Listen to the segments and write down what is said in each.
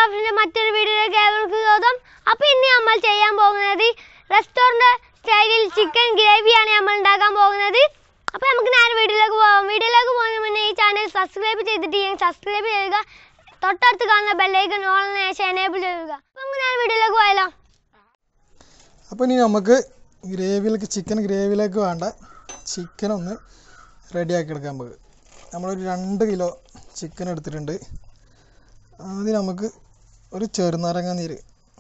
ബ്ലോഗ്സിന്റെ മറ്റൊരു വീഡിയോയിലേക്ക് ഏവർക്കും സ്വാഗതം അപ്പൊ ഇന്ന് നമ്മൾ ചെയ്യാൻ പോകുന്നത് റെസ്റ്റോറന്റ് സ്റ്റൈലിൽ ചിക്കൻ ഗ്രേവിയാണ് നമ്മൾ ഉണ്ടാക്കാൻ പോകുന്നത് അപ്പൊ നമുക്ക് നേരെ വീഡിയോയിലേക്ക് പോകാം വീഡിയോയിലേക്ക് പോകുന്നതിന് മുന്നേ ഈ ചാനൽ സബ്സ്ക്രൈബ് ചെയ്തിട്ടില്ലെങ്കിൽ സബ്സ്ക്രൈബ് ചെയ്യുക തൊട്ടടുത്ത് കാണുന്ന ബെല്ലൈക്കൺ ഓൺ ശേഷം എനേബിൾ ചെയ്യുക അപ്പൊ നമുക്ക് നേരെ വീഡിയോയിലേക്ക് പോയാലോ അപ്പോൾ ഇനി നമുക്ക് ഗ്രേവിയിലേക്ക് ചിക്കൻ ഗ്രേവിയിലേക്ക് വേണ്ട ചിക്കൻ ഒന്ന് റെഡിയാക്കി എടുക്കാൻ നമുക്ക് നമ്മളൊരു രണ്ട് കിലോ ചിക്കൻ എടുത്തിട്ടുണ്ട് ആദ്യം നമുക്ക് ഒരു ചെറുനാരങ്ങ നീര്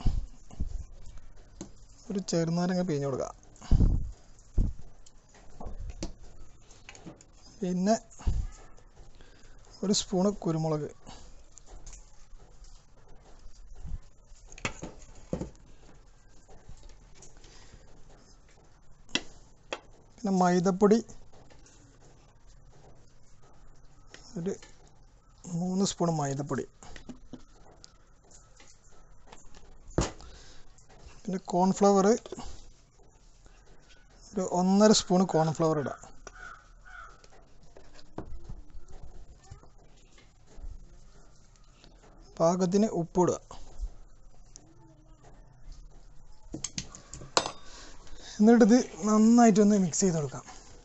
ഒരു ചെറുനാരങ്ങ പിഴിഞ്ഞ് കൊടുക്കാം പിന്നെ ഒരു സ്പൂണ് കുരുമുളക് പിന്നെ മൈദപ്പൊടി ഒരു മൂന്ന് സ്പൂൺ മൈദപ്പൊടി പിന്നെ കോൺഫ്ലവർ ഒരു ഒന്നര സ്പൂൺ കോൺഫ്ലവർ ഇടാം പാകത്തിന് ഉപ്പിടുക എന്നിട്ട് ഇത് നന്നായിട്ടൊന്ന് മിക്സ് ചെയ്ത് കൊടുക്കാം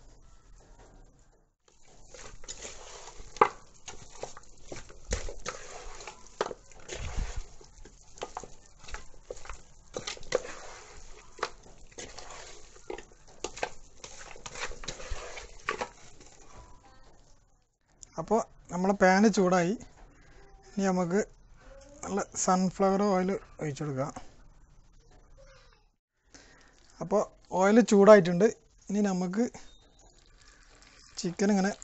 അപ്പോൾ നമ്മളെ പാന് ചൂടായി ഇനി നമുക്ക് നല്ല സൺഫ്ലവർ ഓയിൽ ഒഴിച്ചു കൊടുക്കാം അപ്പോൾ ഓയിൽ ചൂടായിട്ടുണ്ട് ഇനി നമുക്ക് ചിക്കൻ ഇങ്ങനെ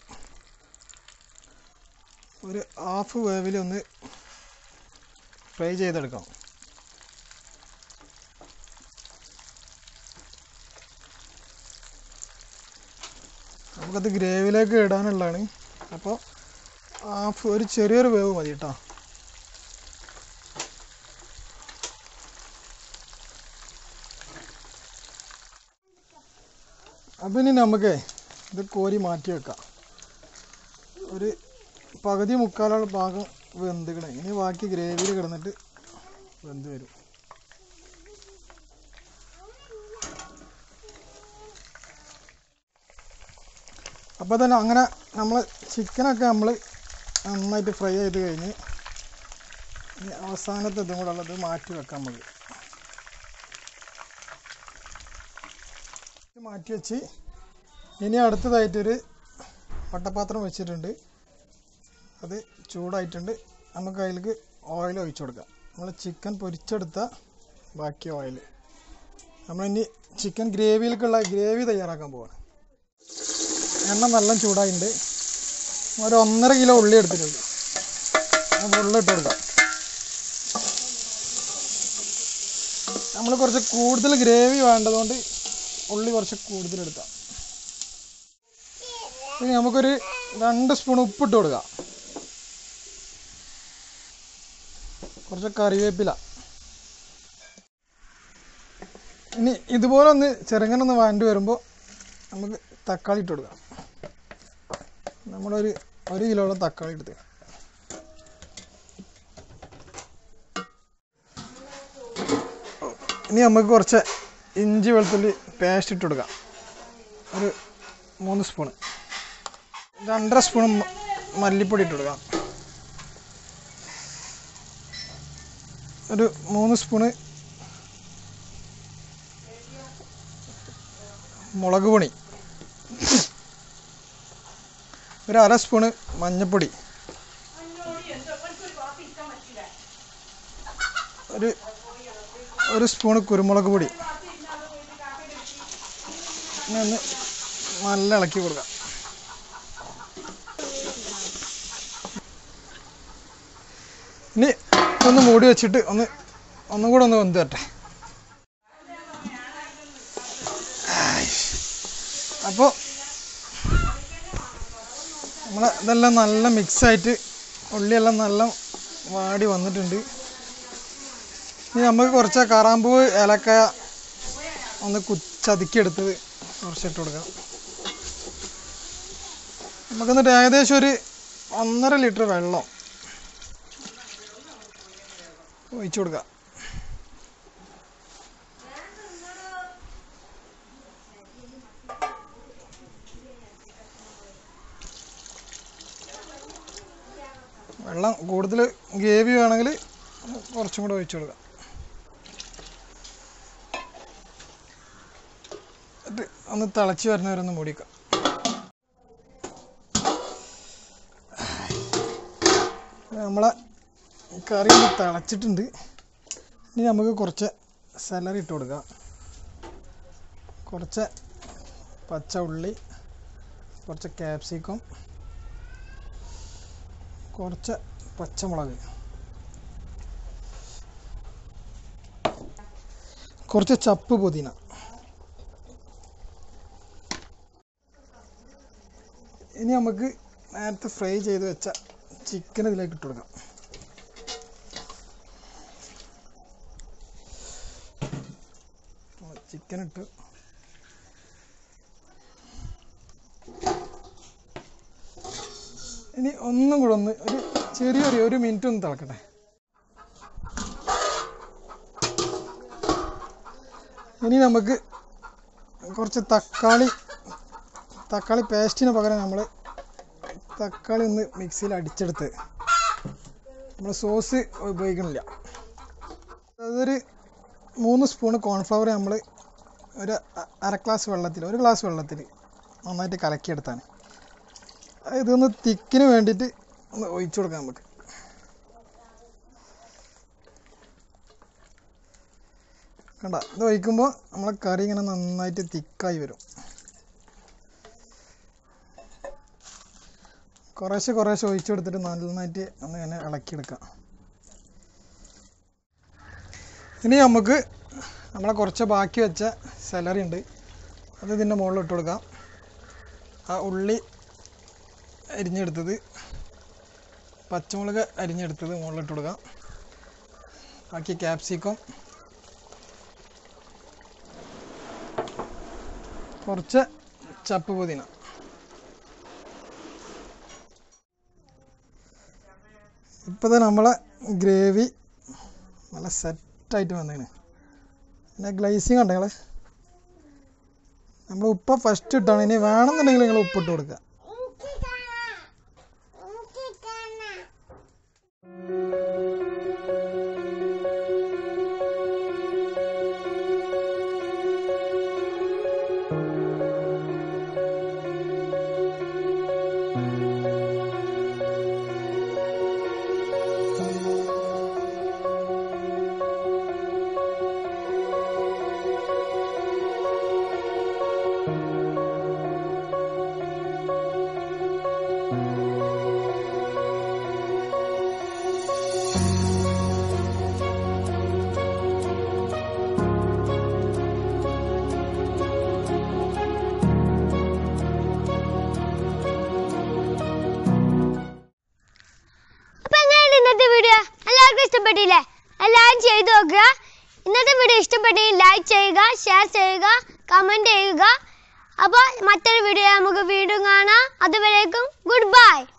ഒരു ഹാഫ് വേവിൽ ഒന്ന് ഫ്രൈ ചെയ്തെടുക്കാം നമുക്കത് ഗ്രേവിയിലേക്ക് ഇടാനുള്ളതാണ് അപ്പോൾ ഹാഫ് ഒരു ചെറിയൊരു വേവ് മതി കേട്ടോ അപ്പം ഇനി നമുക്ക് ഇത് കോരി മാറ്റി വെക്കാം ഒരു പകുതി മുക്കാലുള്ള ഭാഗം വെന്തുകണേ ഇനി ബാക്കി ഗ്രേവിയിൽ കിടന്നിട്ട് വെന്ത് വരും അപ്പോൾ തന്നെ അങ്ങനെ നമ്മൾ ചിക്കനൊക്കെ നമ്മൾ നന്നായിട്ട് ഫ്രൈ ചെയ്ത് കഴിഞ്ഞ് ഇനി അവസാനത്തെ ഇതും കൂടെ ഉള്ളത് മാറ്റി വെക്കാൻ മതി ഇത് മാറ്റി വെച്ച് ഇനി അടുത്തതായിട്ടൊരു വട്ടപാത്രം വെച്ചിട്ടുണ്ട് അത് ചൂടായിട്ടുണ്ട് നമുക്ക് അതിലേക്ക് ഓയിൽ ഒഴിച്ചു കൊടുക്കാം നമ്മൾ ചിക്കൻ പൊരിച്ചെടുത്ത ബാക്കി ഓയിൽ നമ്മളിനി ചിക്കൻ ഗ്രേവിയിലേക്കുള്ള ഗ്രേവി തയ്യാറാക്കാൻ പോവാണ് എണ്ണ നല്ല ചൂടായിട്ടുണ്ട് ഒരു ഒന്നര കിലോ ഉള്ളി എടുത്തിട്ടുണ്ട് അത് ഉള്ളി ഇട്ട് കൊടുക്കാം നമ്മൾ കുറച്ച് കൂടുതൽ ഗ്രേവി വേണ്ടതുകൊണ്ട് ഉള്ളി കുറച്ച് കൂടുതൽ എടുക്കാം ഇനി നമുക്കൊരു രണ്ട് സ്പൂൺ ഉപ്പിട്ട് കൊടുക്കാം കുറച്ച് കറിവേപ്പില ഇനി ഇതുപോലെ ഒന്ന് ചെറുങ്ങനെ ഒന്ന് വാണ്ടി വരുമ്പോൾ നമുക്ക് തക്കാളി ഇട്ട് കൊടുക്കാം നമ്മളൊരു ഒരു കിലോളം തക്കാളി എടുത്ത് ഇനി നമുക്ക് കുറച്ച് ഇഞ്ചി വെളുത്തുള്ളി പേസ്റ്റ് ഇട്ട് കൊടുക്കാം ഒരു മൂന്ന് സ്പൂണ് രണ്ടര സ്പൂൺ മ- മല്ലിപ്പൊടി ഇട്ട് കൊടുക്കാം ഒരു മൂന്ന് സ്പൂണ് മുളക് പൊടി ഒരു അര സ്പൂണ് മഞ്ഞൾപ്പൊടി ഒരു ഒരു സ്പൂണ് കുരുമുളക് പൊടി ഇനി ഒന്ന് നല്ല ഇളക്കി കൊടുക്കാം ഇനി ഒന്ന് മൂടി വെച്ചിട്ട് ഒന്ന് ഒന്നും കൂടെ ഒന്ന് വെന്ത് തരട്ടെ അപ്പോൾ നമ്മൾ ഇതെല്ലാം നല്ല മിക്സായിട്ട് ഉള്ളിയെല്ലാം നല്ല വാടി വന്നിട്ടുണ്ട് ഇനി നമുക്ക് കുറച്ച് കറാമ്പൂവ് ഏലക്കായ ഒന്ന് കുച്ചതുക്കിയെടുത്തത് കുറച്ചിട്ട് കൊടുക്കാം നമുക്കെന്നിട്ട് ഏകദേശം ഒരു ഒന്നര ലിറ്റർ വെള്ളം ഒഴിച്ചു കൊടുക്കാം വെള്ളം കൂടുതൽ ഗ്രേവി വേണമെങ്കിൽ കുറച്ചും കൂടെ ഒഴിച്ചു കൊടുക്കാം എന്നിട്ട് ഒന്ന് തിളച്ച് വരുന്നവരൊന്ന് മൂടിക്കാം നമ്മളെ കറി ഒന്ന് തിളച്ചിട്ടുണ്ട് ഇനി നമുക്ക് കുറച്ച് സലറി ഇട്ട് കൊടുക്കാം കുറച്ച് പച്ച ഉള്ളി കുറച്ച് ക്യാപ്സിക്കം കുറച്ച് പച്ചമുളക് കുറച്ച് ചപ്പ് പുതിന ഇനി നമുക്ക് നേരത്തെ ഫ്രൈ ചെയ്ത് വെച്ച ചിക്കൻ ഇതിലേക്ക് ഇട്ട് കൊടുക്കാം ചിക്കൻ ഇട്ട് ഇനി ഒന്നും കൂടെ ഒന്ന് ഒരു ചെറിയൊരു ഒരു മിനിറ്റ് ഒന്ന് തിളക്കട്ടെ ഇനി നമുക്ക് കുറച്ച് തക്കാളി തക്കാളി പേസ്റ്റിന് പകരം നമ്മൾ തക്കാളി ഒന്ന് മിക്സിയിൽ അടിച്ചെടുത്ത് നമ്മൾ സോസ് ഉപയോഗിക്കണില്ല അതൊരു മൂന്ന് സ്പൂണ് കോൺഫ്ലവർ നമ്മൾ ഒരു അ- അര ഗ്ലാസ് വെള്ളത്തിൽ ഒരു ഗ്ലാസ് വെള്ളത്തിൽ നന്നായിട്ട് കലക്കിയെടുത്താണ് ഇതൊന്ന് തിക്കിന് വേണ്ടിയിട്ട് ഒന്ന് ഒഴിച്ചു കൊടുക്കാം നമുക്ക് കണ്ട ഇത് ഒഴിക്കുമ്പോൾ നമ്മളെ കറി ഇങ്ങനെ നന്നായിട്ട് തിക്കായി വരും കുറേശ്ശെ കുറേശ്ശെ ഒഴിച്ചു കൊടുത്തിട്ട് നന്നായിട്ട് ഒന്ന് ഇങ്ങനെ ഇളക്കിയെടുക്കാം ഇനി നമുക്ക് നമ്മളെ കുറച്ച് ബാക്കി വെച്ച സെലറി ഉണ്ട് അത് ഇതിൻ്റെ മുകളിൽ ഇട്ട് കൊടുക്കാം ആ ഉള്ളി അരിഞ്ഞെടുത്തത് പച്ചമുളക് അരിഞ്ഞെടുത്തത് മുകളിലിട്ട് കൊടുക്കാം ബാക്കി ക്യാപ്സിക്കം കുറച്ച് ചപ്പ് പുതിന ഇപ്പോൾ തന്നെ നമ്മളെ ഗ്രേവി നല്ല സെറ്റായിട്ട് വന്നേണ് പിന്നെ ഗ്ലേസിങ് ഉണ്ട് നിങ്ങൾ നമ്മൾ ഉപ്പ ഫസ്റ്റ് ഇട്ടാണ് ഇനി വേണമെന്നുണ്ടെങ്കിൽ നിങ്ങൾ ഉപ്പിട്ട് കൊടുക്കുക അപ്പൊ എങ്ങനെയുണ്ട് ഇന്നത്തെ വീഡിയോ എല്ലാവർക്കും ഇഷ്ടപ്പെട്ടില്ലേ എല്ലാവരും ചെയ്തു നോക്കുക ഇന്നത്തെ വീഡിയോ ഇഷ്ടപ്പെട്ടെങ്കിൽ ലൈക്ക് ചെയ്യുക ഷെയർ ചെയ്യുക കമന്റ് ചെയ്യുക അപ്പോൾ മറ്റൊരു വീഡിയോ നമുക്ക് വീണ്ടും കാണാം അതുവരേക്കും ഗുഡ് ബൈ